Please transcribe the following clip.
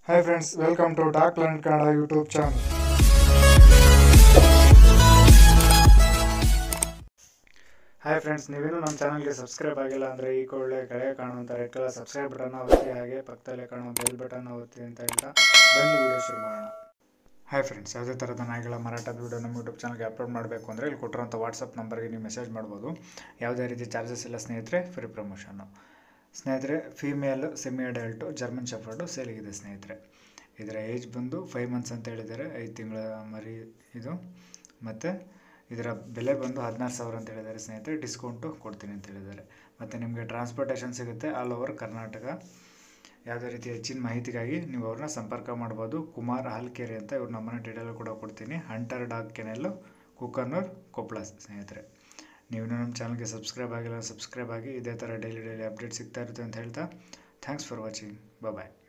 hi friends welcome to doc learn Kannada YouTube channel hi friends ನೀವೇನು ನಮ್ಮ ಚಾನಲ್ಗೆ subscribe ಆಗಿಲ್ಲ ಅಂದರೆ ಈ ಕೂಡಲೇ ಕೆಳಗೆ ಕಾಣುವಂಥ ರೆಡ್ ಕಲರ್ ಸಬ್ಸ್ಕ್ರೈಬ್ ಬಟನ್ ಒತ್ತಿ ಹಾಗೆ ಪಕ್ಕದಲ್ಲೇ ಕಾಣುವ ಬೆಲ್ ಬಟನ್ ಒತ್ತಿ ಅಂತ ಹೇಳ್ತಾ ಬನ್ನಿ ವಿಡಿಯೋ ಶುರು ಮಾಡೋಣ ಹಾಯ್ ಫ್ರೆಂಡ್ಸ್ ಯಾವುದೇ ಥರದ ನಾಯಿಗಳ ಮಾರಾಟದ ವಿಡಿಯೋ ನಮ್ಮ ಯೂಟ್ಯೂಬ್ ಚಾನಲ್ಗೆ ಅಪ್ಲೋಡ್ ಮಾಡಬೇಕು ಅಂದರೆ ಇಲ್ಲಿ ಕೊಟ್ಟಿರೋಂಥ ವಾಟ್ಸಪ್ ನಂಬರ್ಗೆ ನೀವು ಮೆಸೇಜ್ ಮಾಡ್ಬೋದು ಯಾವುದೇ ರೀತಿ ಚಾರ್ಜಸ್ ಇಲ್ಲ ಸ್ನೇಹಿತರೆ ಫ್ರೀ ಪ್ರಮೋಷನ್ನು ಸ್ನೇಹಿತರೆ female semi adult German shepherd ಸೇಲಿಗಿದೆ ಸ್ನೇಹಿತರೆ ಇದರ ಏಜ್ ಬಂದು ಫೈವ್ ಮಂತ್ಸ್ ಅಂತ ಹೇಳಿದ್ದಾರೆ ಐದು ತಿಂಗಳ ಮರಿ ಇದು ಮತ್ತು ಇದರ ಬೆಲೆ ಬಂದು ಹದಿನಾರು ಸಾವಿರ ಅಂತ ಹೇಳಿದ್ದಾರೆ ಸ್ನೇಹಿತರೆ ಡಿಸ್ಕೌಂಟು ಕೊಡ್ತೀನಿ ಅಂತ ಹೇಳಿದ್ದಾರೆ ಮತ್ತು ನಿಮಗೆ ಟ್ರಾನ್ಸ್ಪೋರ್ಟೇಷನ್ ಸಿಗುತ್ತೆ ಆಲ್ ಓವರ್ ಕರ್ನಾಟಕ ಯಾವುದೇ ರೀತಿ ಹೆಚ್ಚಿನ ಮಾಹಿತಿಗಾಗಿ ನೀವು ಅವ್ರನ್ನ ಸಂಪರ್ಕ ಮಾಡ್ಬೋದು ಕುಮಾರ್ ಹಾಲ್ಕೆರೆ ಅಂತ ಇವ್ರ ನಮ್ಮನೆ ಡೀಟೇಲ್ ಕೂಡ ಕೊಡ್ತೀನಿ hunter dog kennel Kukanoor Koppal ಸ್ನೇಹಿತರೆ ನೀವು ನಮ್ಮ ಚಾನಲ್ಗೆ ಸಬ್ಸ್ಕ್ರೈಬ್ ಆಗಿಲ್ಲ ಸಬ್ಸ್ಕ್ರೈಬ್ ಆಗಿ ಇದೇ ಥರ ಡೈಲಿ ಡೈಲಿ ಅಪ್ಡೇಟ್ ಸಿಗ್ತಾ ಇರುತ್ತೆ ಅಂತ ಹೇಳ್ತಾ ಥ್ಯಾಂಕ್ಸ್ ಫಾರ್ ವಾಚಿಂಗ್ ಬಾಯ್